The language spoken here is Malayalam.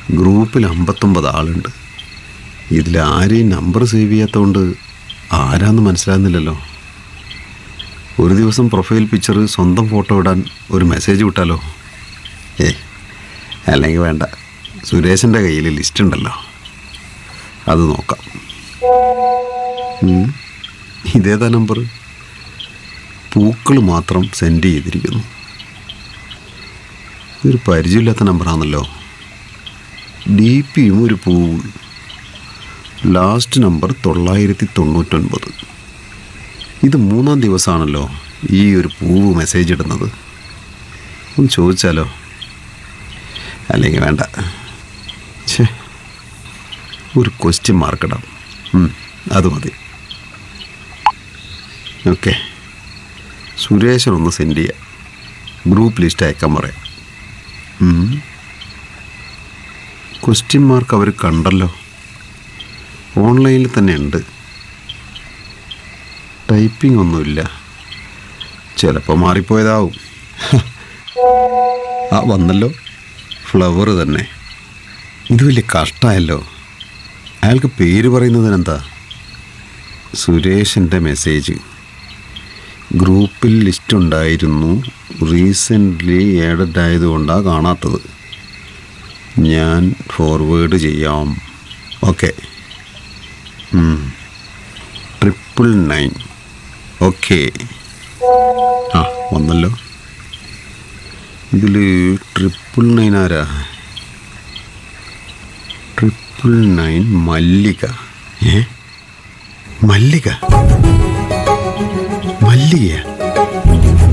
ഗ്രൂപ്പിൽ അമ്പത്തൊമ്പത് ആളുണ്ട് ഇതിൽ ആരെയും നമ്പർ സേവ് ചെയ്യാത്തതുകൊണ്ട് ആരാന്ന് മനസ്സിലാകുന്നില്ലല്ലോ ഒരു ദിവസം പ്രൊഫൈൽ പിക്ചർ സ്വന്തം ഫോട്ടോ ഇടാൻ ഒരു മെസ്സേജ് വിട്ടാലോ ഏ അല്ലെങ്കിൽ വേണ്ട സുരേഷിൻ്റെ കയ്യിൽ ലിസ്റ്റ് ഉണ്ടല്ലോ അത് നോക്കാം ഉം. ഇതേതാ നമ്പർ പൂക്കൾ മാത്രം സെൻഡ് ചെയ്തിരിക്കുന്നു ഇതൊരു പരിചയമില്ലാത്ത നമ്പറാണല്ലോ ഡി പിയും ഒരു പൂവും ലാസ്റ്റ് നമ്പർ തൊള്ളായിരത്തി തൊണ്ണൂറ്റൊൻപത് ഇത് മൂന്നാം ദിവസമാണല്ലോ ഈ ഒരു പൂവ് മെസ്സേജ് ഇടുന്നത് ഒന്ന് ചോദിച്ചാലോ അല്ലെങ്കിൽ വേണ്ട ഛേ ഒരു ക്വസ്റ്റ്യൻ മാർക്ക് ഇടാം ഉം, അത് മതി ഓക്കെ സുരേഷനൊന്ന് സെൻഡ് ചെയ്യാം ഗ്രൂപ്പ് ലിസ്റ്റ് അയക്കാൻ പറയാം ക്വസ്റ്റ്യൻ മാർക്ക് അവർ കണ്ടല്ലോ ഓൺലൈനിൽ തന്നെ ഉണ്ട് ടൈപ്പിംഗ് ഒന്നുമില്ല ചിലപ്പോൾ മാറിപ്പോയതാവും ആ വന്നല്ലോ ഫ്ലവർ തന്നെ ഇത് വലിയ കഷ്ടമായല്ലോ അയാൾക്ക് പേര് പറയുന്നതിനെന്താ സുരേഷിൻ്റെ മെസ്സേജ് ഗ്രൂപ്പിൽ ലിസ്റ്റ് ഉണ്ടായിരുന്നു റീസെൻ്റ്ലി ഏഡഡ് ആയതുകൊണ്ടാണ് കാണാത്തത് ഞാൻ ഫോർവേഡ് ചെയ്യാം ഓക്കെ ട്രിപ്പിൾ നയൻ ഓക്കെ ആ വന്നല്ലോ ഇതിൽ ട്രിപ്പിൾ നയൻ ആരാ ട്രിപ്പിൾ നയൻ മല്ലിക ഏ മല്ലിക മല്ലിക